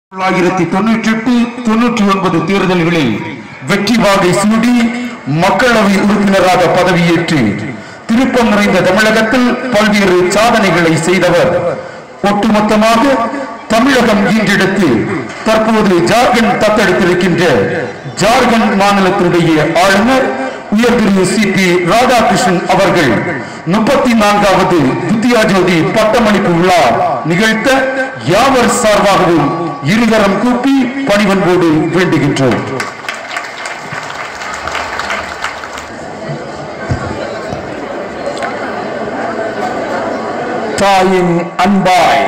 தொள்ளாயிரத்தி தொண்ணூற்றி எட்டு தொண்ணூற்றி ஒன்பது தேர்தல்களில் வெற்றி வாகை சூடி மக்களவை உறுப்பினராக பதவியேற்று திருப்பம் நிறைந்த தமிழகத்தில் பல்வேறு சாதனைகளை செய்தவர் ஒட்டுமொத்தமாக தமிழகம் ஈன்றெடுத்து தற்போது ஜார்க்கண்ட் தத்தெடுத்திருக்கின்ற ஜார்க்கண்ட் மாநிலத்தினுடைய ஆளுநர் உயர் திரு சி பி ராதாகிருஷ்ணன் அவர்கள் முப்பத்தி நான்காவது வித்யா ஜோதி பட்டமளிப்பு விழா நிகழ்த்த யாவர் சார்பாகவும் இருகரம் கூப்பி பணிவன்போடு வேண்டுகின்றோம் தாயின் அன்பாய்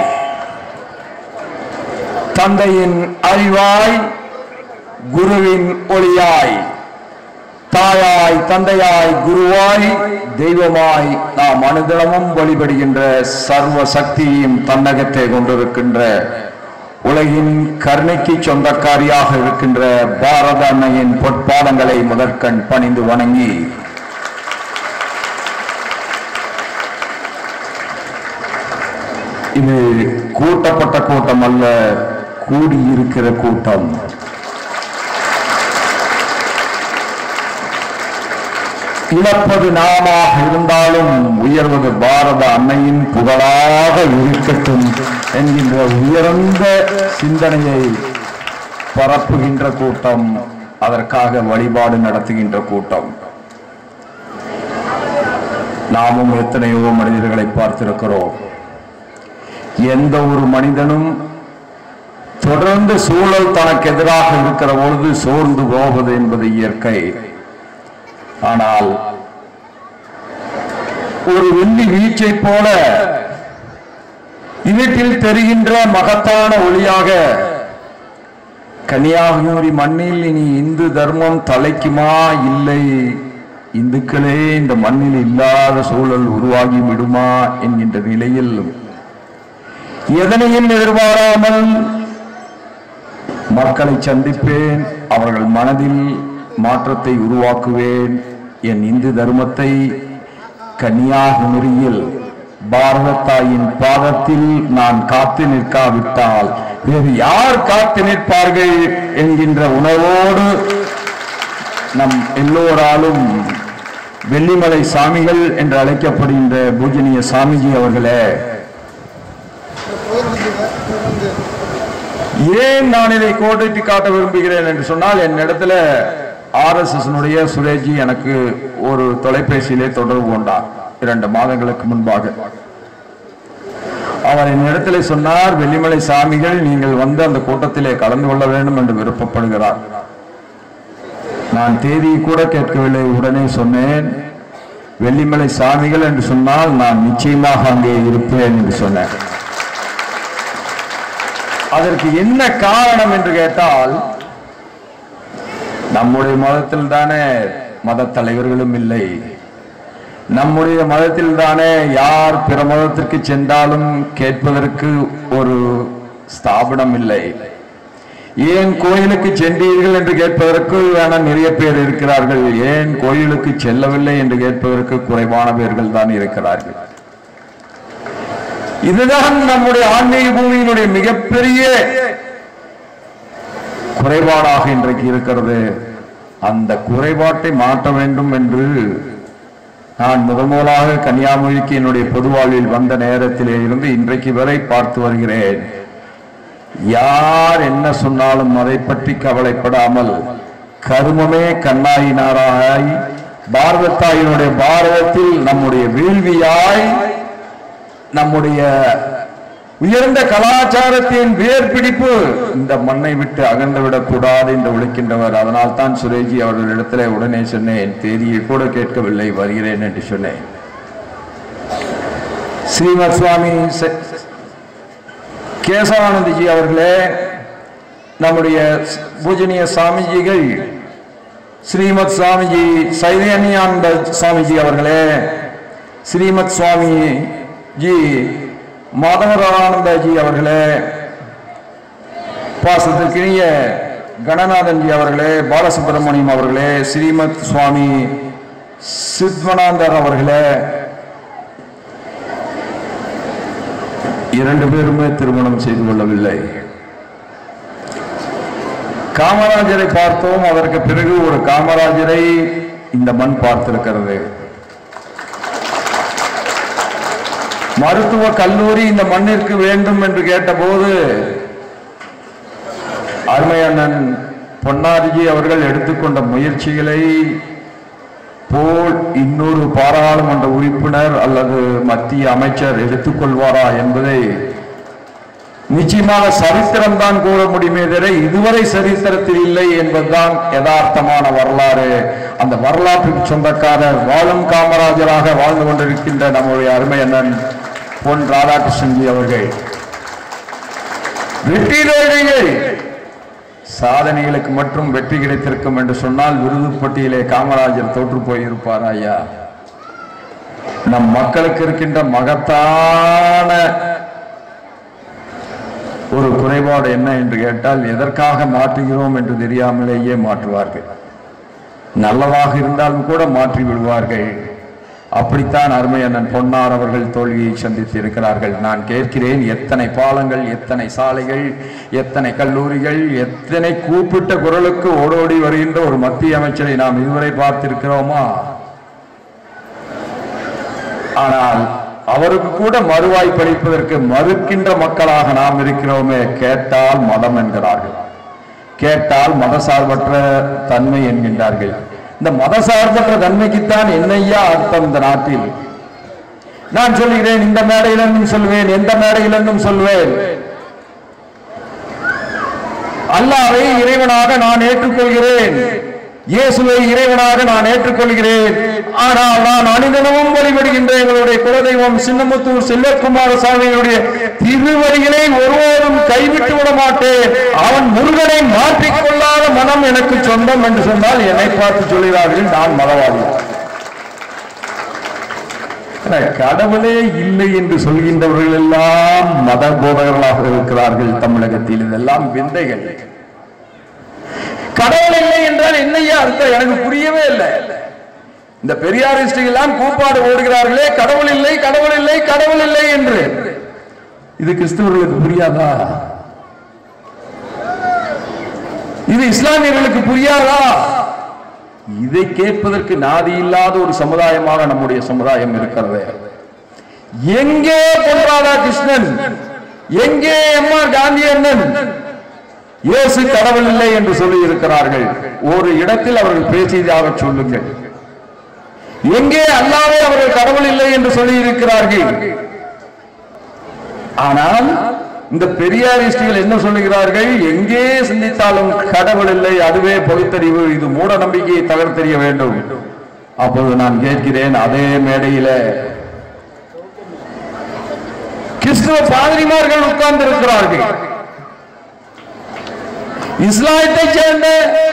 தந்தையின் அறிவாய் குருவின் ஒளியாய் தாயாய் தந்தையாய் குருவாய் தெய்வமாய் நாம் அனுதினமும் வழிபடுகின்ற சர்வ சக்தியையும் தன்னகத்தை கொண்டிருக்கின்ற உலகின் கருணைக்கு சொந்தக்காரியாக இருக்கின்ற பாரத அன்னையின் பொற்பாதங்களை முதற்கண் பணிந்து வணங்கி இது கூட்டப்பட்ட கூட்டம் அல்ல கூடியிருக்கிற கூட்டம் இழப்பது நாமாக இருந்தாலும் உயர்வது பாரத அன்னையின் புகழாக இருக்கட்டும் என்கின்ற உயர்ந்த சிந்தனையை பரப்புகின்ற கூட்டம் அதற்காக வழிபாடு நடத்துகின்ற கூட்டம் நாமும் எத்தனையோ மனிதர்களை பார்த்திருக்கிறோம் எந்த ஒரு மனிதனும் தொடர்ந்து சூழல் தனக்கு எதிராக இருக்கிற பொழுது சோர்ந்து போவது என்பது இயற்கை ஆனால் ஒரு வெள்ளி வீச்சை போல இருட்டில் தெரிகின்ற மகத்தான ஒளியாக கன்னியாகுமரி மண்ணில் இனி இந்து தர்மம் தலைக்குமா இல்லை இந்துக்களே இந்த மண்ணில் இல்லாத சூழல் உருவாகி விடுமா என்கின்ற நிலையில் எதனையும் எதிர்பாராமல் மக்களை சந்திப்பேன் அவர்கள் மனதில் மாற்றத்தை உருவாக்குவேன் என் இந்து தர்மத்தை கன்னியாகுமரியில் பாரத தாயின் பாதத்தில் நான் காத்து நிற்காவிட்டால் வேறு யார் காத்து நிற்பார்கள் என்கின்ற உணர்வோடு நம் எல்லோராலும் வெள்ளிமலை சாமிகள் என்று அழைக்கப்படுகின்ற பூஜனீய சாமிஜி அவர்களே ஏன் நான் இதை கோடிட்டு காட்ட விரும்புகிறேன் என்று சொன்னால் என் இடத்துல ஆர்எஸ்எஸ் சுரேஜி எனக்கு ஒரு தொலைபேசியிலே தொடர்பு கொண்டார் இரண்டு மாதங்களுக்கு முன்பாக அவர் என் இடத்துல சொன்னார் வெள்ளிமலை சாமிகள் நீங்கள் வந்து அந்த கூட்டத்திலே கலந்து கொள்ள வேண்டும் என்று விருப்பப்படுகிறார் நான் தேதி கூட கேட்கவில்லை உடனே சொன்னேன் வெள்ளிமலை சாமிகள் என்று சொன்னால் நான் நிச்சயமாக அங்கே இருப்பேன் என்று சொன்னேன் அதற்கு என்ன காரணம் என்று கேட்டால் நம்முடைய மதத்தில் தானே மத தலைவர்களும் இல்லை நம்முடைய மதத்தில் தானே யார் பிற மதத்திற்கு சென்றாலும் கேட்பதற்கு ஒரு ஸ்தாபனம் இல்லை ஏன் கோயிலுக்கு சென்றீர்கள் என்று கேட்பதற்கு வேணா நிறைய பேர் இருக்கிறார்கள் ஏன் கோயிலுக்கு செல்லவில்லை என்று கேட்பதற்கு குறைவான பேர்கள் தான் இருக்கிறார்கள் இதுதான் நம்முடைய ஆன்மீக பூமியினுடைய மிகப்பெரிய குறைபாடாக இன்றைக்கு இருக்கிறது அந்த குறைபாட்டை மாற்ற வேண்டும் என்று நான் முதல் முதலாக கன்னியாகுமரிக்கு என்னுடைய பொது வாழ்வில் வந்த நேரத்திலே இருந்து இன்றைக்கு வரை பார்த்து வருகிறேன் யார் என்ன சொன்னாலும் அதை பற்றி கவலைப்படாமல் கருமமே கண்ணாயினாராய் பாரத தாயினுடைய பாரதத்தில் நம்முடைய வீழ்வியாய் நம்முடைய உயர்ந்த கலாச்சாரத்தின் வேர் பிடிப்பு இந்த மண்ணை விட்டு அகன்று விடக்கூடாது என்று உழைக்கின்றவர் அதனால் தான் சுரேஜி அவர்களிடத்தில் உடனே சொன்னேன் தேதியை கூட கேட்கவில்லை வருகிறேன் என்று சொன்னேன் ஸ்ரீமத் சுவாமி ச- கேசவானந்தஜி அவர்களே நம்முடைய பூஜனீய சாமிஜிகள் ஸ்ரீமத் சுவாமிஜி சைதன்யானந்த சுவாமிஜி அவர்களே ஸ்ரீமத் சுவாமி ஜி மாதவரானந்தஜி அவர்களே பாசத்திற்கினிய கணநாதன்ஜி அவர்களே பாலசுப்ரமணியம் அவர்களே ஸ்ரீமத் சுவாமி சித்மனாந்தர் அவர்களே இரண்டு பேருமே திருமணம் செய்து கொள்ளவில்லை காமராஜரை பார்த்தோம் அதற்கு பிறகு ஒரு காமராஜரை இந்த மண் பார்த்திருக்கிறது மருத்துவ கல்லூரி இந்த மண்ணிற்கு வேண்டும் என்று கேட்டபோது அருமையண்ணன் பொன்னாரிஜி அவர்கள் எடுத்துக்கொண்ட முயற்சிகளை போல் இன்னொரு பாராளுமன்ற உறுப்பினர் அல்லது மத்திய அமைச்சர் எடுத்துக்கொள்வாரா என்பதை நிச்சயமாக சரித்திரம் தான் கூற முடியுமே தவிர இதுவரை சரித்திரத்தில் இல்லை என்பதுதான் யதார்த்தமான வரலாறு அந்த வரலாற்றுக்கு சொந்தக்காரர் வாழும் காமராஜராக வாழ்ந்து கொண்டிருக்கின்ற நம்முடைய அருமை அண்ணன் பொன் ராதாகிருஷ்ணன்ஜி அவர்கள் வெற்றி தோல்விகள் சாதனைகளுக்கு மட்டும் வெற்றி கிடைத்திருக்கும் என்று சொன்னால் விருது பட்டியலே காமராஜர் தோற்று போயிருப்பார் ஐயா நம் மக்களுக்கு இருக்கின்ற மகத்தான ஒரு குறைபாடு என்ன என்று கேட்டால் எதற்காக மாற்றுகிறோம் என்று தெரியாமலேயே மாற்றுவார்கள் நல்லதாக இருந்தாலும் கூட மாற்றி விடுவார்கள் அப்படித்தான் அருமை அண்ணன் பொன்னார் அவர்கள் தோல்வியை சந்தித்து இருக்கிறார்கள் நான் கேட்கிறேன் எத்தனை பாலங்கள் எத்தனை சாலைகள் எத்தனை கல்லூரிகள் எத்தனை கூப்பிட்ட குரலுக்கு ஓடோடி வருகின்ற ஒரு மத்திய அமைச்சரை நாம் இதுவரை பார்த்திருக்கிறோமா ஆனால் அவருக்கு கூட மறுவாய் படிப்பதற்கு மறுக்கின்ற மக்களாக நாம் இருக்கிறோமே கேட்டால் மதம் என்கிறார்கள் கேட்டால் மதசார்பற்ற தன்மை என்கின்றார்கள் இந்த மதசார்பற்ற தன்மைக்குத்தான் என்னையா அர்த்தம் இந்த நாட்டில் நான் சொல்கிறேன் இந்த மேடையிலிருந்தும் சொல்வேன் எந்த மேடையிலிருந்தும் சொல்வேன் அல்லாவை இறைவனாக நான் ஏற்றுக்கொள்கிறேன் இயேசுவை இறைவனாக நான் ஏற்றுக்கொள்கிறேன் ஆனால் நான் அனுதினமும் வழிபடுகின்ற எங்களுடைய குலதெய்வம் சின்னமுத்தூர் செல்லக்குமார சாமிகளுடைய திருவடிகளை ஒருவரும் கைவிட்டு விட மாட்டேன் அவன் முருகனை மாற்றிக்கொள்ளாத மனம் எனக்கு சொந்தம் என்று சொன்னால் என்னை பார்த்து சொல்கிறார்கள் நான் மதவாதி ஆனா, கடவுளே இல்லை என்று சொல்கின்றவர்கள் எல்லாம் மத போதகர்களாக இருக்கிறார்கள் தமிழகத்தில் இதெல்லாம் விந்தைகள் கடவுள் இல்லை என்றால் என்னையா அர்த்தம் எனக்கு புரியவே இல்லை இந்த பெரியாரிஸ்டுகள் எல்லாம் கூப்பாடு ஓடுகிறார்களே கடவுள் இல்லை கடவுள் இல்லை கடவுள் இல்லை என்று இது கிறிஸ்தவர்களுக்கு புரியாதா இது இஸ்லாமியர்களுக்கு புரியாதா இதை கேட்பதற்கு நாதி இல்லாத ஒரு சமுதாயமாக நம்முடைய சமுதாயம் இருக்கிறது எங்கே பொன் ராதாகிருஷ்ணன் எங்கே எம் ஆர் காந்தி அண்ணன் இயேசு கடவுள் இல்லை என்று சொல்லி இருக்கிறார்கள் ஒரு இடத்தில் அவர்கள் பேசியதாக சொல்லுங்கள் எங்கே அல்லாவே அவர்கள் கடவுள் இல்லை என்று சொல்லி இருக்கிறார்கள் ஆனால் இந்த பெரியாரிஸ்டுகள் என்ன சொல்லுகிறார்கள் எங்கே சிந்தித்தாலும் கடவுள் இல்லை அதுவே பகுத்தறிவு இது மூட நம்பிக்கையை தகர்த்தெறிய வேண்டும் அப்போது நான் கேட்கிறேன் அதே மேடையில கிறிஸ்துவ பாதிரிமார்கள் உட்கார்ந்து இருக்கிறார்கள் இஸ்லாத்தை சேர்ந்த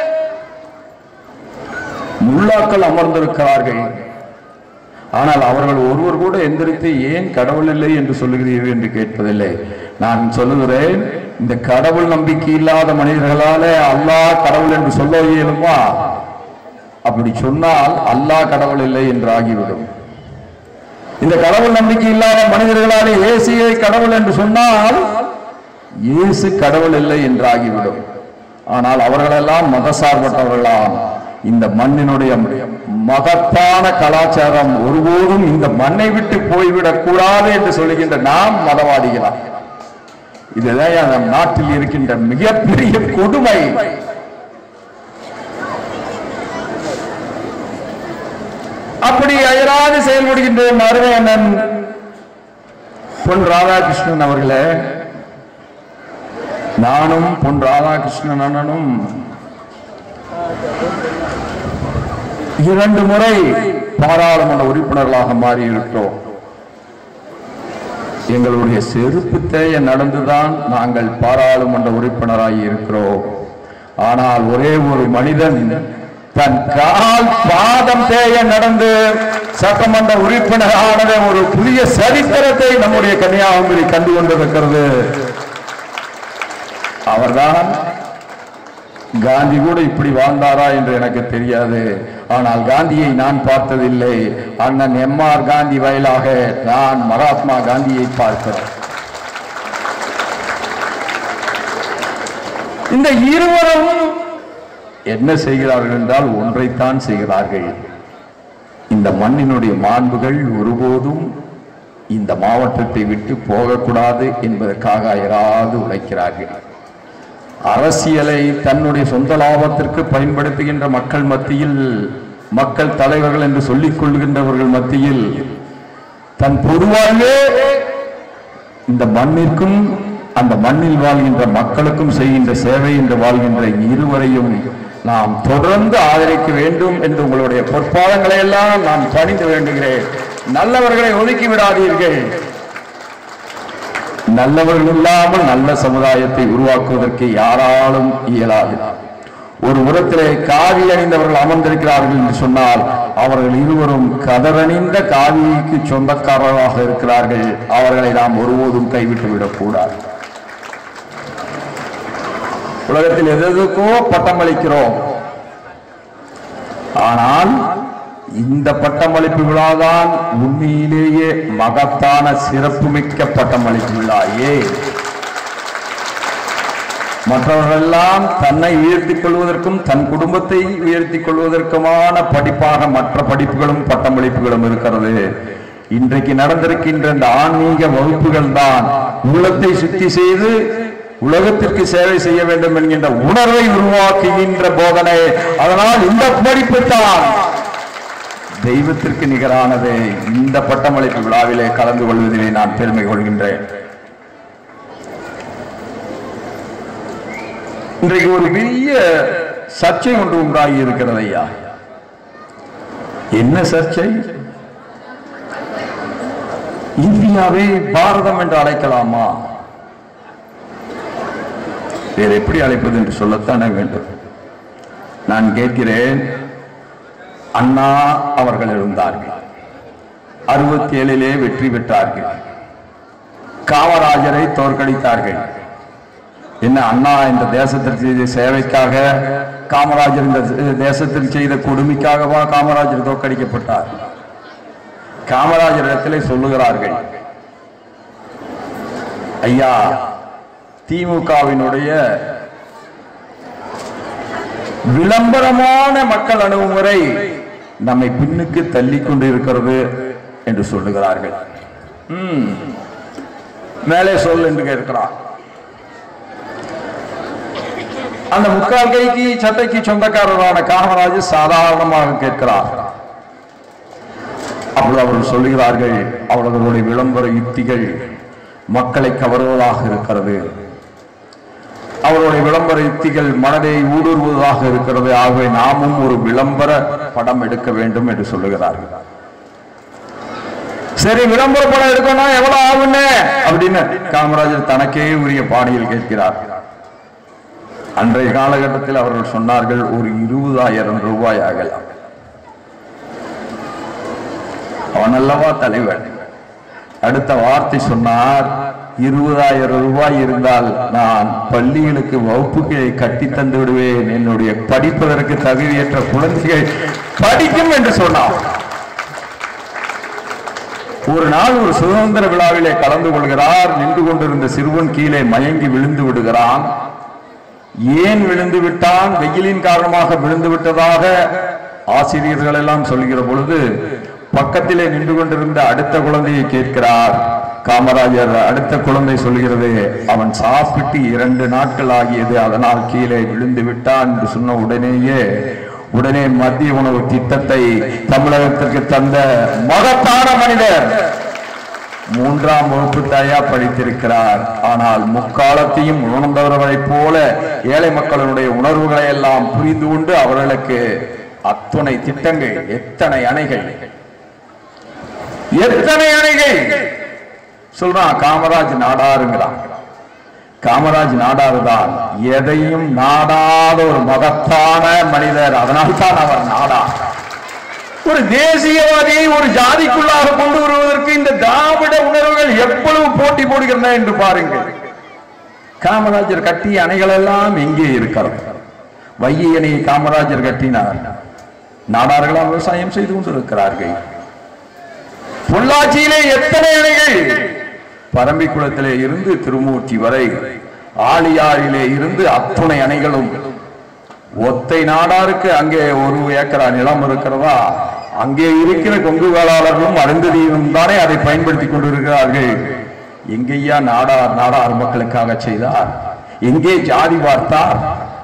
முல்லாக்கள் அமர்ந்திருக்கிறார்கள் ஆனால் அவர்கள் ஒருவர் கூட எந்திரித்து ஏன் கடவுள் இல்லை என்று சொல்லுகிறீர்கள் என்று கேட்பதில்லை நான் சொல்லுகிறேன் இந்த கடவுள் நம்பிக்கை இல்லாத மனிதர்களாலே அல்லாஹ் கடவுள் என்று சொல்ல இயலுமா அப்படி சொன்னால் அல்லாஹ் கடவுள் இல்லை என்று ஆகிவிடும் இந்த கடவுள் நம்பிக்கை இல்லாத மனிதர்களாலே இயேசுவை கடவுள் என்று சொன்னால் இயேசு கடவுள் இல்லை என்று ஆகிவிடும் ஆனால் அவர்களெல்லாம் மதசார்பற்றவர்களாம் இந்த மண்ணினுடைய மகத்தான கலாச்சாரம் ஒருபோதும் இந்த மண்ணை விட்டு போய்விடக் கூடாது என்று சொல்லுகின்ற நாம் மதவாதிகளா இதுதான் நம் நாட்டில் இருக்கின்ற மிகப்பெரிய கொடுமை அப்படி அயராது செயல்படுகின்ற மருமை அண்ணன் பொன் ராதாகிருஷ்ணன் அவர்களே நானும் பொன் ராதாகிருஷ்ணன் அண்ணனும் இரண்டு முறை பாராளுமன்ற உறுப்பினர்களாக மாறி இருக்கிறோம் எங்களுடைய செருப்பு தேய நடந்துதான் நாங்கள் பாராளுமன்ற உறுப்பினராகி இருக்கிறோம் ஆனால் ஒரே ஒரு மனிதன் தன் கால் பாதம் தேய நடந்து சட்டமன்ற உறுப்பினர் ஆனதை ஒரு புதிய சரித்திரத்தை நம்முடைய கன்னியாகுமரி கண்டு கொண்டிருக்கிறது அவர்தான் காந்தி கூட இப்படி வாழ்ந்தாரா என்று எனக்கு தெரியாது ஆனால் காந்தியை நான் பார்த்ததில்லை அண்ணன் எம் ஆர் காந்தி வயலாக நான் மகாத்மா காந்தியை பார்க்கிறேன் இந்த இருவரும் என்ன செய்கிறார்கள் என்றால் ஒன்றைத்தான் செய்கிறார்கள் இந்த மண்ணினுடைய மாண்புகள் ஒருபோதும் இந்த மாவட்டத்தை விட்டு போகக்கூடாது என்பதற்காக அயராது உழைக்கிறார்கள் அரசியலை தன்னுடைய சொந்த லாபத்திற்கு பயன்படுத்துகின்ற மக்கள் மத்தியில் மக்கள் தலைவர்கள் என்று சொல்லிக் கொள்கின்றவர்கள் மத்தியில் தன் பொதுவாகவே இந்த மண்ணிற்கும் அந்த மண்ணில் வாழ்கின்ற மக்களுக்கும் செய்கின்ற சேவை என்று வாழ்கின்ற இருவரையும் நாம் தொடர்ந்து ஆதரிக்க வேண்டும் என்று உங்களுடைய பொற்பாதங்களை எல்லாம் நான் பணிந்து வேண்டுகிறேன் நல்லவர்களை ஒதுக்கி விடாதீர்கள் நல்லவர்கள் இல்லாமல் நல்ல சமுதாயத்தை உருவாக்குவதற்கு யாராலும் இயலாது ஒரு புறத்திலே காவி அணிந்தவர்கள் அமர்ந்திருக்கிறார்கள் என்று சொன்னால் அவர்கள் இருவரும் கதறணிந்த காவிக்கு சொந்தக்காரராக இருக்கிறார்கள் அவர்களை நாம் ஒருபோதும் கைவிட்டு விடக்கூடாது உலகத்தில் எதற்கோ பட்டமளிக்கிறோம் ஆனால் இந்த பட்டமளிப்பு விழாதான் உண்மையிலேயே மகத்தான சிறப்புமிக்க பட்டமளிப்பு விழா ஏன் மற்றவர்களெல்லாம் தன்னை உயர்த்திக் கொள்வதற்கும் தன் குடும்பத்தை உயர்த்திக் கொள்வதற்குமான படிப்பாக மற்ற படிப்புகளும் பட்டமளிப்புகளும் இருக்கிறது இன்றைக்கு நடந்திருக்கின்ற இந்த ஆன்மீக வகுப்புகள் தான் உள்ளத்தை சுத்தி செய்து உலகத்திற்கு சேவை செய்ய வேண்டும் என்கின்ற உணர்வை உருவாக்குகின்ற போதனை அதனால் இந்த படிப்பு தான் தெய்வத்திற்கு நிகரானது இந்த பட்டமளிப்பு விழாவிலே கலந்து கொள்வதிலே நான் பெருமை கொள்கின்றேன் இன்றைக்கு ஒரு பெரிய சர்ச்சை ஒன்று உண்டாகி இருக்கிறது ஐயா என்ன சர்ச்சை இந்தியாவை பாரதம் என்று அழைக்கலாமா வேறு எப்படி அழைப்பது என்று சொல்லத்தானே வேண்டும் நான் கேட்கிறேன் அண்ணா அவர்கள் இருந்தார்கள் அறுபத்தி ஏழிலே வெற்றி பெற்றார்கள் காமராஜரை தோற்கடித்தார்கள் என்ன அண்ணா இந்த தேசத்திற்கு செய்த சேவைக்காக காமராஜர் இந்த தேசத்தில் செய்த கொடுமைக்காகவா காமராஜர் தோற்கடிக்கப்பட்டார் காமராஜரிடத்திலே சொல்லுகிறார்கள் ஐயா திமுகவினுடைய விளம்பரமான மக்கள் அணுகுமுறை நம்மை பின்னுக்கு தள்ளி கொண்டு இருக்கிறது என்று சொல்லுகிறார்கள் ம். மேலே சொல் என்று கேட்கிறார் அந்த முக்கால் கைக்கு சட்டைக்கு சொந்தக்காரரான காமராஜர் சாதாரணமாக கேட்கிறார் அப்பொழுது அவர்கள் சொல்லுகிறார்கள் அவர்களுடைய விளம்பர யுக்திகள் மக்களை கவருவதாக இருக்கிறது அவருடைய விளம்பர யுக்திகள் மனதை ஊடுருவதாக இருக்கிறது ஆகவே நாமும் ஒரு விளம்பர படம் எடுக்க வேண்டும் என்று சொல்லுகிறார்கள் சரி விளம்பர படம் எடுக்கணும் எவ்வளவு ஆகுன்னு அப்படின்னு காமராஜர் தனக்கே உரிய பாணியில் கேட்கிறார் அன்றைய காலகட்டத்தில் அவர்கள் சொன்னார்கள் ஒரு இருபதாயிரம் ரூபாய் ஆகலாம் அவன் அல்லவா தலைவன் அடுத்த வார்த்தை சொன்னார் இருபதாயிரம் ரூபாய் இருந்தால் நான் பள்ளிகளுக்கு வகுப்புகளை கட்டி தந்து விடுவேன் என்னுடைய படிப்பதற்கு தகுதியற்ற குழந்தைகள் படிக்கும் என்று சொன்னார் ஒரு நாள் ஒரு சுதந்திர விழாவிலே கலந்து கொள்கிறார் நின்று கொண்டிருந்த சிறுவன் கீழே மயங்கி விழுந்து விடுகிறான் ஏன் விழுந்து விட்டான் வெயிலின் காரணமாக விழுந்து விட்டதாக ஆசிரியர்கள் எல்லாம் சொல்கிற பொழுது பக்கத்திலே நின்று கொண்டிருந்த அடுத்த குழந்தையை கேட்கிறார் காமராஜர் அடுத்த குழந்தை சொல்கிறது அவன் சாப்பிட்டு இரண்டு நாட்கள் ஆகியது அதனால் கீழே விழுந்து விட்டான் என்று சொன்ன உடனேயே உடனே மத்திய உணவு திட்டத்தை தமிழகத்திற்கு தந்த மகத்தான மனிதர் மூன்றாம் வகுப்பு தாயா படித்திருக்கிறார் ஆனால் முக்காலத்தையும் உணர்ந்தவர்களைப் போல ஏழை மக்களுடைய உணர்வுகளை எல்லாம் புரிந்து கொண்டு அவர்களுக்கு அத்துணை திட்டங்கள் எத்தனை அணைகள் எத்தனை அணைகள் சொல்றான் காமராஜ் நாடாருங்கிறான் காமராஜ் நாடாருதான் எதையும் நாடாத ஒரு மகத்தான மனிதர் அதனால்தான் அவர் நாடா ஒரு தேசியவாதியை ஒரு ஜாதிக்குள்ளாக கொண்டு வருவதற்கு இந்த திராவிட உணர்வுகள் எவ்வளவு போட்டி போடுகின்றன என்று பாருங்கள் காமராஜர் கட்டிய அணைகள் எல்லாம் எங்கே இருக்கிறது வைகை அணையை காமராஜர் கட்டினார் நாடார்களா விவசாயம் செய்து கொண்டிருக்கிறார்கள் பொள்ளாச்சியிலே எத்தனை அணைகள் பரம்பிக்குளத்திலே இருந்து திருமூர்த்தி வரை ஆழியாறிலே இருந்து அத்துணை அணைகளும் ஒத்தை நாடாருக்கு அங்கே ஒரு ஏக்கரா நிலம் இருக்கிறதா அங்கே இருக்கிற கொங்கு வேளாளர்களும் அருந்ததியும் தானே அதை பயன்படுத்தி கொண்டிருக்கிறார்கள் எங்கேயா நாடார் நாடார் மக்களுக்காக செய்தார் எங்கே ஜாதி பார்த்தார்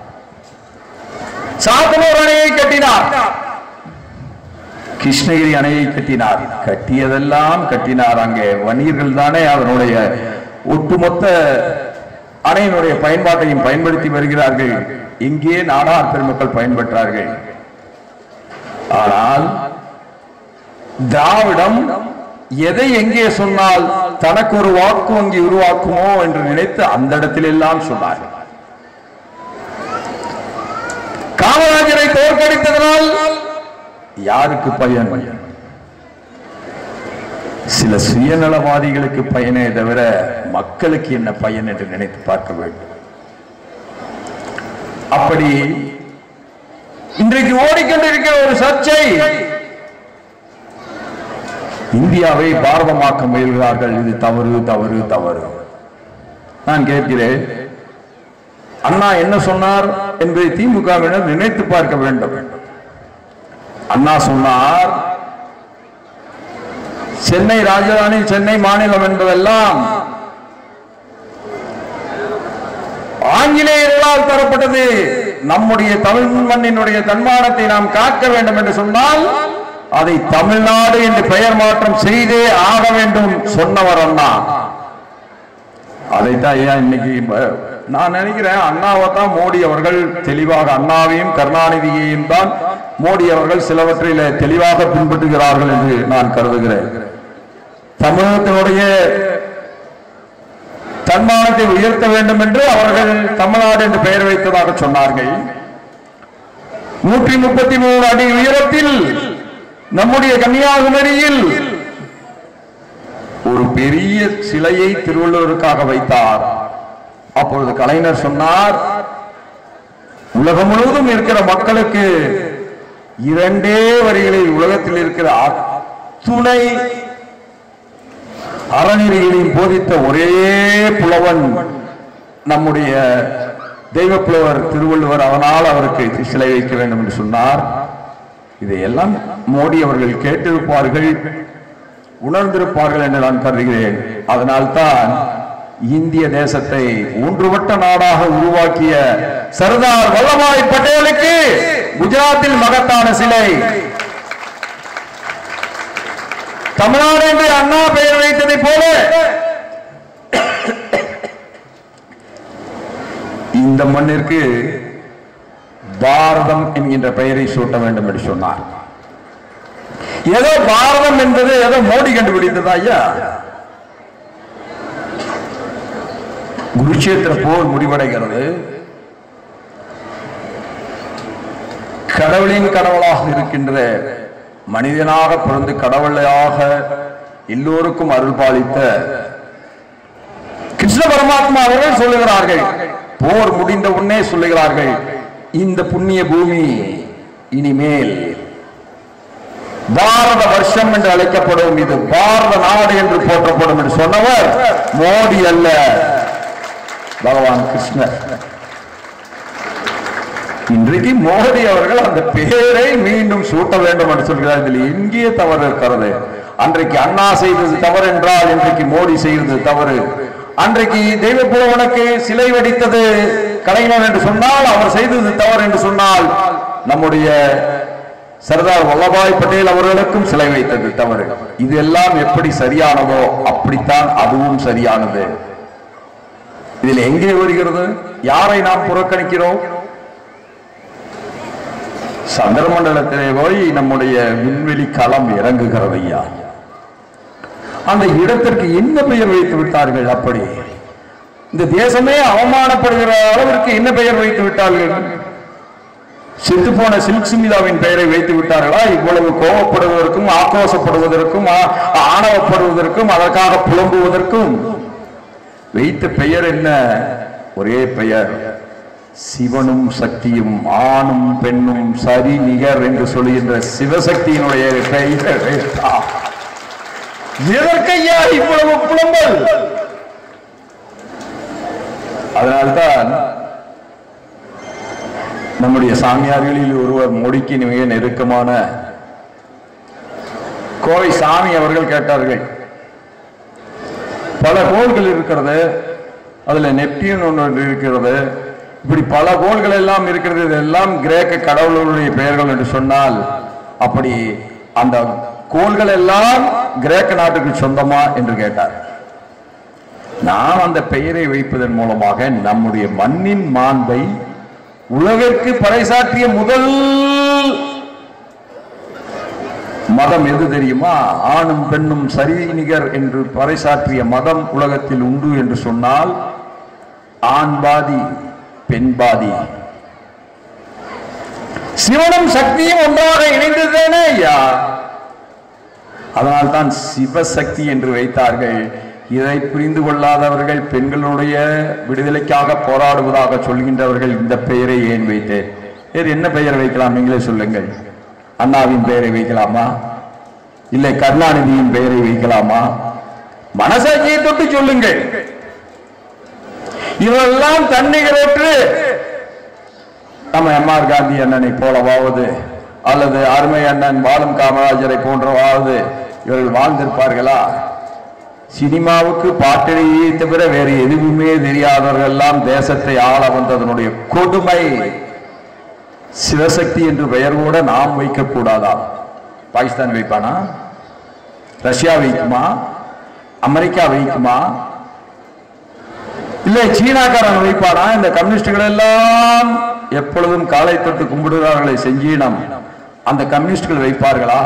சாத்தனூர் அணையை கட்டினார் கிருஷ்ணகிரி அணையை கட்டினார் கட்டியதெல்லாம் கட்டினார் அங்கே வணிகர்கள் தானே அதனுடைய ஒட்டுமொத்த அணையினுடைய பயன்பாட்டையும் பயன்படுத்தி வருகிறார்கள் இங்கே நாடார் பெருமக்கள் பயன்பெற்றார்கள் ஆனால் திராவிடம் எதை எங்கே சொன்னால் தனக்கு ஒரு வாக்கு வங்கி உருவாக்குமோ என்று நினைத்து அந்த இடத்திலெல்லாம் சொன்னார் காமராஜரை தோற்கடித்ததனால் யாருக்கு பயன் சில சுயநலவாதிகளுக்கு பயனே தவிர மக்களுக்கு என்ன பயன் என்று நினைத்து பார்க்க வேண்டும் அப்படி இன்றைக்கு ஓடிக்கொண்டிருக்கிற ஒரு சர்ச்சை இந்தியாவை பாரதமாக்க முயல்கிறார்கள் இது தவறு தவறு தவறு நான் கேட்கிறேன் அண்ணா என்ன சொன்னார் என்பதை திமுகவினர் நினைத்து பார்க்க வேண்டும் அண்ணா சொன்னார் சென்னை ராஜதானி சென்னை மாநிலம் என்பதெல்லாம் ஆங்கிலேயர்களால் தரப்பட்டது நம்முடைய தமிழ் மண்ணினுடைய தன்மானத்தை நாம் காக்க வேண்டும் என்று சொன்னால் அதை தமிழ்நாடு என்று பெயர் மாற்றம் செய்தே ஆக வேண்டும் சொன்னவர் அண்ணா அதைத்தான் ஏன் இன்னைக்கு ப- நான் நினைக்கிறேன் அண்ணாவை தான் மோடி அவர்கள் தெளிவாக அண்ணாவையும் கருணாநிதியையும் தான் மோடி அவர்கள் சிலவற்றில தெளிவாக பின்பற்றுகிறார்கள் என்று நான் கருதுகிறேன் தமிழகத்தினுடைய தன்மானத்தை உயர்த்த வேண்டும் என்று அவர்கள் தமிழ்நாடு என்று பெயர் வைத்ததாக சொன்னார்கள் நூற்றி முப்பத்தி மூணு அடி உயரத்தில் நம்முடைய கன்னியாகுமரியில் ஒரு பெரிய சிலையை திருவள்ளுவருக்காக வைத்தார் அப்பொழுது கலைஞர் சொன்னார் உலகம் முழுவதும் இருக்கிற மக்களுக்கு இரண்டே வரிகளில் உலகத்தில் இருக்கிற அத்துணை அறநெறிகளையும் போதித்த ஒரே புலவன் நம்முடைய தெய்வ புலவர் திருவள்ளுவர் அதனால் அவருக்கு சிலை வைக்க வேண்டும் என்று சொன்னார் இதையெல்லாம் மோடி அவர்கள் கேட்டிருப்பார்கள் உணர்ந்திருப்பார்கள் என்று நான் கருதுகிறேன் அதனால்தான் இந்திய தேசத்தை ஒன்றுபட்ட நாடாக உருவாக்கிய சர்தார் வல்லபாய் பட்டேலுக்கு குஜராத்தில் மகத்தான சிலை தமிழ்நாடு என்று அண்ணா பெயர் வைத்ததை போல இந்த மண்ணிற்கு பாரதம் என்கின்ற பெயரை சூட்ட வேண்டும் என்று சொன்னார் ஏதோ பாரதம் என்பது ஏதோ மோடி கண்டுபிடித்ததா ஐயா குருட்சேத்திர போர் முடிவடைகிறது கடவுளின் கடவுளாக இருக்கின்ற மனிதனாக பிறந்து கடவுளையாக எல்லோருக்கும் அருள் பாலித்த கிருஷ்ண பரமாத்மா அவர்கள் சொல்லுகிறார்கள் போர் முடிந்த உடனே சொல்லுகிறார்கள் இந்த புண்ணிய பூமி இனிமேல் பாரத வருஷம் என்று அழைக்கப்படும் இது பாரத நாடு என்று போற்றப்படும் என்று சொன்னவர் மோடி அல்ல பகவான் கிருஷ்ணர் இன்றைக்கு மோடி அவர்கள் அந்த பெயரை மீண்டும் சூட்ட வேண்டும் என்று சொல்கிறார் இதில் எங்கே தவறு இருக்கிறது அன்றைக்கு அண்ணா செய்தது தவறு என்றால் இன்றைக்கு மோடி செய்தது தவறு அன்றைக்கு தெய்வ புலவனுக்கு சிலை வடித்தது கலைஞர் என்று சொன்னால் அவர் செய்தது தவறு என்று சொன்னால் நம்முடைய சர்தார் வல்லபாய் பட்டேல் அவர்களுக்கும் சிலை வைத்தது தவறு இதெல்லாம் எப்படி சரியானதோ அப்படித்தான் அதுவும் சரியானது இதில் எங்கே வருகிறது யாரை நாம் புறக்கணிக்கிறோம் சந்திரமண்டலத்திலே போய் நம்முடைய விண்வெளி களம் இறங்குகிறது ஐயா அந்த இடத்திற்கு என்ன பெயர் வைத்து விட்டார்கள் அப்படி இந்த தேசமே அவமானப்படுகிற அளவிற்கு என்ன பெயர் வைத்து விட்டார்கள் செத்து போன சில்க் சுமிதாவின் பெயரை வைத்து விட்டார்களா இவ்வளவு கோபப்படுவதற்கும் ஆக்ரோசப்படுவதற்கும் ஆ- ஆணவப்படுவதற்கும் அதற்காக புலம்புவதற்கும் வைத்த பெயர் என்ன ஒரே பெயர் சிவனும் சக்தியும் ஆணும் பெண்ணும் சரி நிகர் என்று சொல்லுகின்ற சிவசக்தியினுடைய பெயர் வைத்தார். எதற்கையா இவ்வளவு புலம்பல் அதனால்தான் நம்முடைய சாமியார்களில் ஒருவர் மோடிக்கு மிக நெருக்கமான கோவை சாமி அவர்கள் கேட்டார்கள் பல கோள்கள் இருக்கிறது அதுல நெப்டியூன் ஒன்று இருக்கிறது இப்படி பல கோள்கள் எல்லாம் இருக்கிறது இதெல்லாம் கிரேக்க கடவுளுடைய பெயர்கள் என்று சொன்னால் அப்படி அந்த கோள்கள் எல்லாம் கிரேக்க நாட்டுக்கு சொந்தமா என்று கேட்டார் நாம் அந்த பெயரை வைப்பதன் மூலமாக நம்முடைய மண்ணின் மாண்பை உலகிற்கு பறைசாற்றிய முதல் மதம் எது தெரியுமா ஆணும் பெண்ணும் சரி நிகர் என்று பறைசாற்றிய மதம் உலகத்தில் உண்டு என்று சொன்னால் ஆண் பாதி பெண் பாதி சிவனும் சக்தியும் ஒன்றாக இணைந்ததுதானே ஐயா அதனால் தான் சிவசக்தி என்று வைத்தார்கள் இதை புரிந்து கொள்ளாதவர்கள் பெண்களுடைய விடுதலைக்காக போராடுவதாக சொல்கின்றவர்கள் இந்த பெயரை ஏன் வைத்தேன் வேறு என்ன பெயர் வைக்கலாம் நீங்களே சொல்லுங்கள் அண்ணாவின் பெயரை வைக்கலாமா இல்லை கருணாநிதியின் பெயரை வைக்கலாமா மனசாட்சியை தொட்டு சொல்லுங்கள் இவெல்லாம் தன்னிகரற்று நம்ம எம்ஆர் காந்தி அண்ணனை போலவாவது அல்லது அருமை அண்ணன் பாலம் காமராஜரை போன்றவாவது இவர்கள் வாழ்ந்திருப்பார்களா சினிமாவுக்கு பாட்டெழுதியை தவிர வேறு எதுவுமே தெரியாதவர்கள் எல்லாம் தேசத்தை ஆள வந்ததனுடைய கொடுமை சிவசக்தி என்று பெயர் கூட நாம் வைக்க கூடாதா பாகிஸ்தான் வைப்பானா ரஷ்யா வைக்குமா அமெரிக்கா வைக்குமா இல்லை சீனாக்காரன் வைப்பானா இந்த கம்யூனிஸ்டுகள் எல்லாம் எப்பொழுதும் காலை தொட்டு கும்பிடுகிறார்களை செஞ்சீனம் அந்த கம்யூனிஸ்டுகள் வைப்பார்களா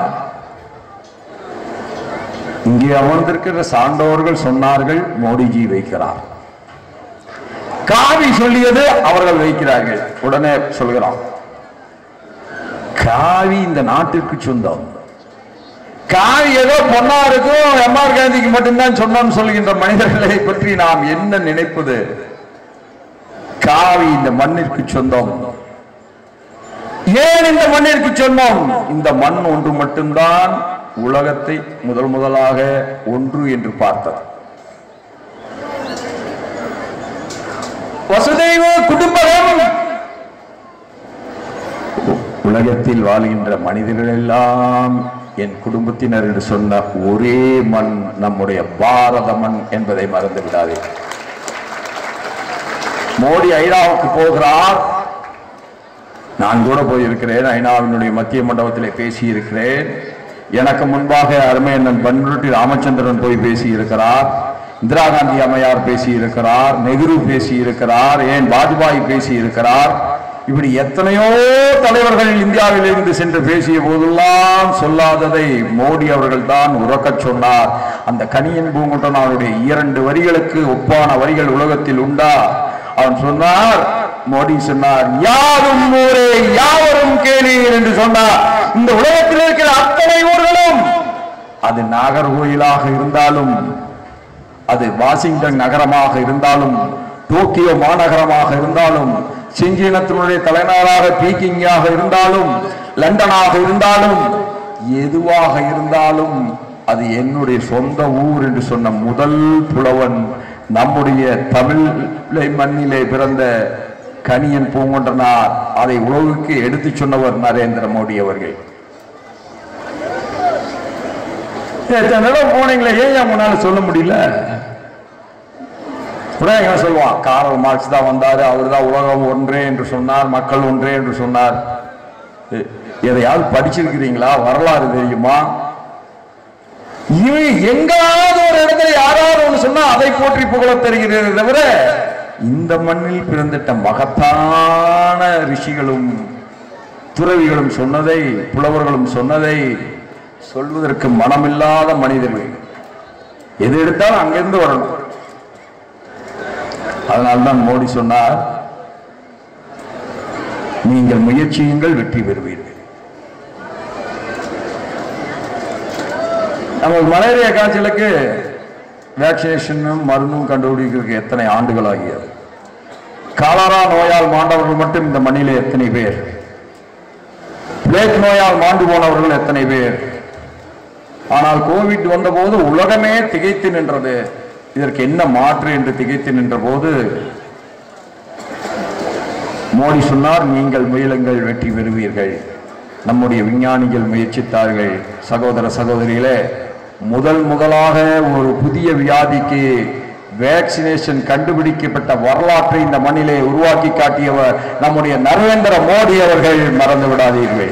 இங்கே அமர்ந்திருக்கிற சான்றோர்கள் சொன்னார்கள் மோடிஜி வைக்கிறார் காவி சொல்லியது அவர்கள் வைக்கிறார்கள் உடனே சொல்கிறான் காவி இந்த நாட்டிற்கு சொந்தம் காவி ஏதோ பொன்னாருக்கும் எம்ஆர் காந்திக்கு மட்டும்தான் சொன்னோம்னு சொல்கின்ற மனிதர்களை பற்றி நாம் என்ன நினைப்பது காவி இந்த மண்ணிற்கு சொந்தம் ஏன் இந்த மண்ணிற்கு சொன்னோம் இந்த மண் ஒன்று மட்டும்தான் உலகத்தை முதல் முதலாக ஒன்று என்று பார்த்தது வசுதெய்வ குடும்பம் உலகத்தில் வாழ்கின்ற மனிதர்கள் எல்லாம் என் குடும்பத்தினர் என்று சொன்ன ஒரே மண் நம்முடைய பாரத மண் என்பதை மறந்து விடாதே மோடி ஐநாவுக்கு போகிறார் நான் கூட போயிருக்கிறேன் ஐநாவினுடைய மத்திய மண்டபத்திலே பேசியிருக்கிறேன் எனக்கு முன்பாக அருமையண்ணன் பன்ருட்டி ராமச்சந்திரன் போய் பேசியிருக்கிறார் இந்திரா காந்தி அம்மையார் பேசியிருக்கிறார் நெஹ்ரு பேசியிருக்கிறார் ஏன் வாஜ்பாய் பேசியிருக்கிறார் இப்படி எத்தனையோ தலைவர்கள் இந்தியாவில் இருந்து சென்று பேசிய போதெல்லாம் சொல்லாததை மோடி அவர்கள் தான் உறக்கச் சொன்னார் அந்த கனியன் பூங்குட்டன் அவருடைய இரண்டு வரிகளுக்கு ஒப்பான வரிகள் உலகத்தில் உண்டா அவன் சொன்னார் மோடி சொன்னார் யாரும் ஊரே யாவரும் கேளீர் என்று சொன்னார் இந்த உலகத்தில் இருக்கிற அத்தனை ஊர்களும் அது நாகர்கோயிலாக இருந்தாலும் அது வாஷிங்டன் நகரமாக இருந்தாலும் டோக்கியோ மாநகரமாக இருந்தாலும் சிங்கீனத்தினுடைய தலைநகராக பீக்கிங்காக இருந்தாலும் லண்டனாக இருந்தாலும் எதுவாக இருந்தாலும் அது என்னுடைய சொந்த ஊர் என்று சொன்ன முதல் புலவன் நம்முடைய தமிழ் மண்ணிலே பிறந்த கனியன் பூங்கொன்றனார் அதை உலகுக்கு எடுத்துச் சொன்னவர் நரேந்திர மோடி அவர்கள் எத்தனை தடவை போனீங்களே ஏன் ஏன் முன்னால சொல்ல முடியல உடனே என்ன சொல்லுவான் காரல் மார்க்ஸ் தான் வந்தாரு அவர் தான் உலகம் ஒன்றே என்று சொன்னார் மக்கள் ஒன்றே என்று சொன்னார் எ- எதையாவது படிச்சிருக்கிறீங்களா வரலாறு தெரியுமா இவன் எங்காவது ஒரு இடத்துல யாராவது ஒன்று சொன்னா அதை போற்றி புகழ தெரிகிறது தவிர இந்த மண்ணில் பிறந்திட்ட மகத்தான ரிஷிகளும் துறவிகளும் சொன்னதை புலவர்களும் சொன்னதை சொல்வதற்கு மனமில்லாத மனிதர்கள் எது எடுத்தாலும் அங்கிருந்து வரணும் அதனால்தான் மோடி சொன்னார் நீங்கள் முயற்சியுங்கள் வெற்றி பெறுவீர்கள் நமக்கு மலேரியா காய்ச்சலுக்கு வேக்சினேஷனும் மருந்தும் கண்டுபிடிக்கிறதுக்கு எத்தனை ஆண்டுகள் ஆகியது காலரா நோயால் மாண்டவர்கள் மட்டும் இந்த மண்ணிலே எத்தனை பேர் பிளேக் நோயால் மாண்டு போனவர்கள் எத்தனை பேர் ஆனால் கோவிட் வந்தபோது உலகமே திகைத்து நின்றது இதற்கு என்ன மாற்று என்று திகைத்து நின்ற போது மோடி சொன்னார் நீங்கள் முயலுங்கள் வெற்றி பெறுவீர்கள் நம்முடைய விஞ்ஞானிகள் முயற்சித்தார்கள் சகோதர சகோதரிகளே முதல் முதலாக ஒரு புதிய வியாதிக்கு வேக்சினேஷன் கண்டுபிடிக்கப்பட்ட வரலாற்றை இந்த மண்ணிலே உருவாக்கி காட்டியவர் நம்முடைய நரேந்திர மோடி அவர்கள் மறந்து விடாதீர்கள்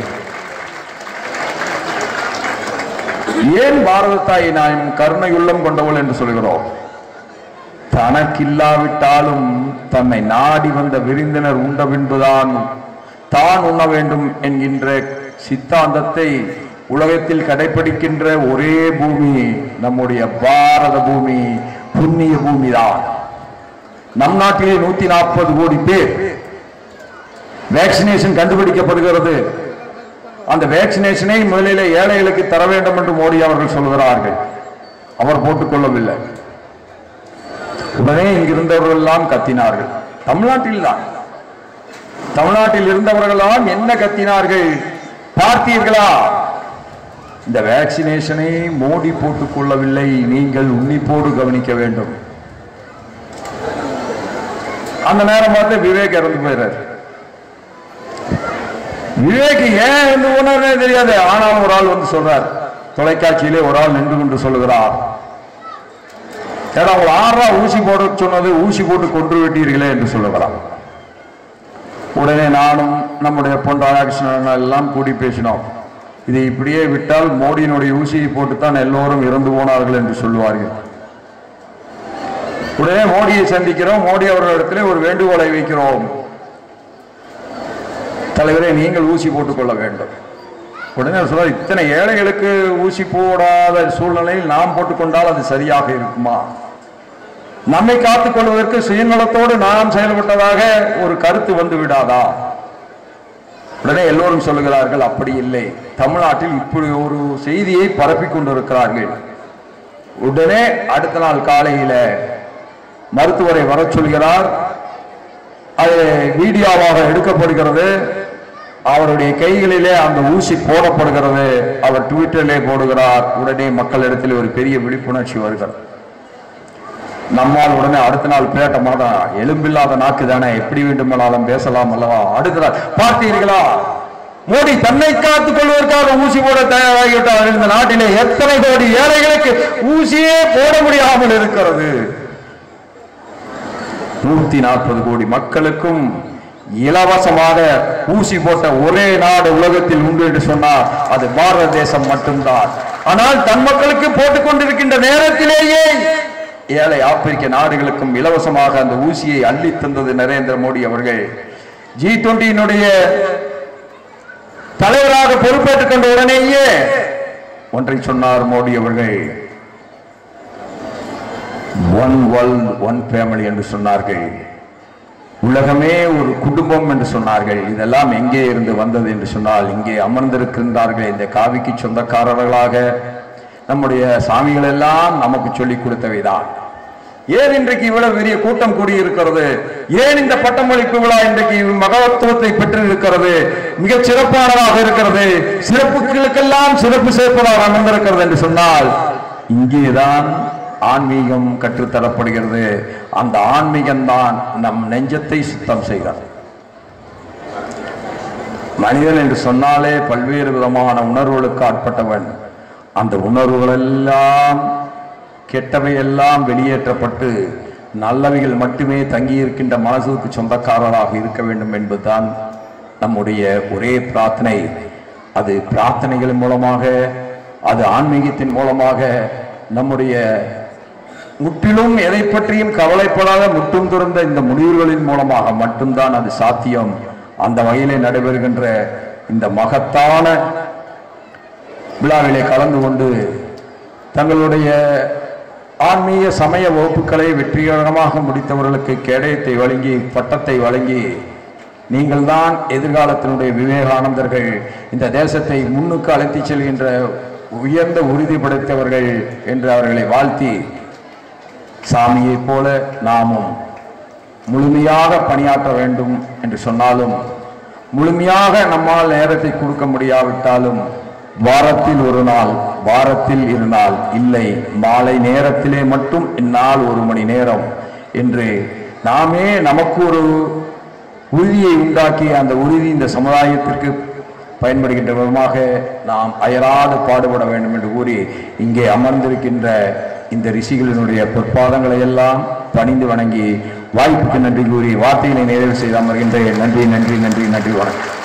ஏன் பாரத தாயை நாம் கருணையுள்ளம் கொண்டவள் என்று சொல்கிறோம் தனக்கில்லாவிட்டாலும் தன்னை நாடி வந்த விருந்தினர் உண்ட பின்புதான் தான் உண்ண வேண்டும் என்கின்ற சித்தாந்தத்தை உலகத்தில் கடைபிடிக்கின்ற ஒரே பூமி நம்முடைய பாரத பூமி புண்ணிய பூமி தான் நம் நாட்டிலே நூத்தி நாற்பது கோடி பேர் வேக்சினேஷன் கண்டுபிடிக்கப்படுகிறது அந்த வேக்சினேஷனை முதலிலே ஏழைகளுக்கு தர வேண்டும் என்று மோடி அவர்கள் சொல்கிறார்கள் அவர் போட்டுக் கொள்ளவில்லை உடனே இங்கிருந்தவர்கள் எல்லாம் கத்தினார்கள் தமிழ்நாட்டில் தான் தமிழ்நாட்டில் இருந்தவர்களாம் என்ன கத்தினார்கள் பார்த்தீர்களா இந்த வேக்சினேஷனை மோடி போட்டுக் கொள்ளவில்லை நீங்கள் உன்னிப்போடு கவனிக்க வேண்டும் அந்த நேரம் பார்த்து விவேக் இறந்து போயிறாரு விவேக் ஏன் இறந்து போனார்னே தெரியாது ஆனால் ஒரு ஆள் வந்து சொல்றார் தொலைக்காட்சியிலே ஒரு ஆள் நின்று கொண்டு சொல்லுகிறார் ஏன்னா அவங்க ஆறா ஊசி போட சொன்னது ஊசி போட்டு கொன்று விட்டீர்களே என்று சொல்லுகிறார் உடனே நானும் நம்முடைய பொன் ராதாகிருஷ்ணன் எல்லாம் கூடி பேசினோம் இதை இப்படியே விட்டால் மோடியினுடைய ஊசியை போட்டுத்தான் எல்லோரும் இறந்து போனார்கள் என்று சொல்லுவார்கள் உடனே மோடியை சந்திக்கிறோம் மோடி அவர்களிடத்திலே ஒரு வேண்டுகோளை வைக்கிறோம் தலைவரே நீங்கள் ஊசி போட்டுக் கொள்ள வேண்டும் உடனே அவர் சொல்றார் இத்தனை ஏழைகளுக்கு ஊசி போடாத சூழ்நிலையில் நாம் போட்டுக்கொண்டால் அது சரியாக இருக்குமா நம்மை காத்துக் கொள்வதற்கு சுயநலத்தோடு நாம் செயல்பட்டதாக ஒரு கருத்து வந்து விடாதா உடனே எல்லோரும் சொல்லுகிறார்கள் அப்படி இல்லை தமிழ்நாட்டில் இப்படி ஒரு செய்தியை பரப்பிக் கொண்டிருக்கிறார்கள் உடனே அடுத்த நாள் காலையில மருத்துவரை வரச் சொல்கிறார் அது வீடியோவாக எடுக்கப்படுகிறது அவருடைய கைகளிலே அந்த ஊசி போடப்படுகிறது அவர் ட்விட்டரிலே போடுகிறார் உடனே மக்களிடத்தில் ஒரு பெரிய விழிப்புணர்ச்சி வருகிறது நம்மால் உடனே அடுத்த நாள் பேட்ட மாதான் எலும்பில்லாத நாக்கு தானே எப்படி வேண்டுமானாலும் பேசலாம் அல்லவா அடுத்த நாள் பார்த்தீர்களா மோடி தன்னை காத்துக் கொள்வதற்காக ஊசி போட தயாராகிவிட்டார் இந்த நாட்டிலே எத்தனை கோடி ஏழைகளுக்கு ஊசியே போட முடியாமல் இருக்கிறது நூத்தி நாற்பது கோடி மக்களுக்கும் இலவசமாக ஊசி போட்ட ஒரே நாடு உலகத்தில் உண்டு என்று சொன்னால் அது பாரத தேசம் மட்டும்தான் ஆனால் தன் மக்களுக்கு போட்டுக் கொண்டிருக்கின்ற நேரத்திலேயே ஏழை ஆப்பிரிக்க நாடுகளுக்கும் இலவசமாக அந்த ஊசியை அள்ளி தந்தது நரேந்திர மோடி அவர்கள் ஜி டுவெண்டியினுடைய தலைவராக பொறுப்பேற்றுக் கொண்ட உடனேயே ஒன்றை சொன்னார் மோடி அவர்கள் ஒன் வேர்ல்ட் ஒன் ஃபேமிலி என்று சொன்னார்கள் உலகமே ஒரு குடும்பம் என்று சொன்னார்கள் இதெல்லாம் எங்கே இருந்து வந்தது என்று சொன்னால் இங்கே அமர்ந்திருக்கின்றார்கள் இந்த காவிக்கு சொந்தக்காரர்களாக நம்முடைய சாமிகள் எல்லாம் நமக்கு சொல்லிக் கொடுத்தவைதான் ஏன் இன்றைக்கு இவ்வளவு பெரிய கூட்டம் கூடியிருக்கிறது ஏன் இந்த பட்டமளிப்பு விழா இன்றைக்கு மகத்துவத்தை பெற்றிருக்கிறது மிக சிறப்பானதாக இருக்கிறது சிறப்புகளுக்கெல்லாம் சிறப்பு சேர்ப்பதாக அமர்ந்திருக்கிறது என்று சொன்னால் இங்கேதான் ஆன்மீகம் கற்றுத்தரப்படுகிறது அந்த ஆன்மீகம்தான் நம் நெஞ்சத்தை சுத்தம் செய்கிறது மனிதன் என்று சொன்னாலே பல்வேறு விதமான உணர்வுகளுக்கு ஆட்பட்டவன் அந்த உணர்வுகள் எல்லாம் கெட்டவை எல்லாம் வெளியேற்றப்பட்டு நல்லவைகள் மட்டுமே தங்கியிருக்கின்ற மனசுக்கு சொந்தக்காரராக இருக்க வேண்டும் என்பதுதான் நம்முடைய ஒரே பிரார்த்தனை அது பிரார்த்தனைகள் மூலமாக அது ஆன்மீகத்தின் மூலமாக நம்முடைய முற்றிலும் எதை பற்றியும் கவலைப்படாத முற்றும் துறந்த இந்த முடிவுகளின் மூலமாக மட்டும்தான் அது சாத்தியம் அந்த வகையிலே நடைபெறுகின்ற இந்த மகத்தான விழாவிலே கலந்து கொண்டு தங்களுடைய ஆன்மீக சமய வகுப்புகளை வெற்றிகரமாக முடித்தவர்களுக்கு கேடயத்தை வழங்கி பட்டத்தை வழங்கி நீங்கள்தான் எதிர்காலத்தினுடைய விவேகானந்தர்கள் இந்த தேசத்தை முன்னுக்கு அழைத்துச் செல்கின்ற உயர்ந்த உறுதி படைத்தவர்கள் என்று அவர்களை வாழ்த்தி சாமியைப் போல நாமும் முழுமையாக பணியாற்ற வேண்டும் என்று சொன்னாலும் முழுமையாக நம்மால் நேரத்தை கொடுக்க முடியாவிட்டாலும் வாரத்தில் ஒரு நாள் வாரத்தில் இரு நாள் இல்லை மாலை நேரத்திலே மட்டும் இந்நாள் ஒரு மணி நேரம் என்று நாமே நமக்கு ஒரு உறுதியை உண்டாக்கி அந்த உறுதி இந்த சமுதாயத்திற்கு பயன்படுகின்ற விதமாக நாம் அயராது பாடுபட வேண்டும் என்று கூறி இங்கே அமர்ந்திருக்கின்ற இந்த ரிஷிகளினுடைய பொற்பாதங்களை எல்லாம் பணிந்து வணங்கி வாய்ப்புக்கு நன்றி கூறி வார்த்தைகளை நிறைவு செய்து அமர்கின்றேன் நன்றி நன்றி நன்றி நன்றி வணக்கம்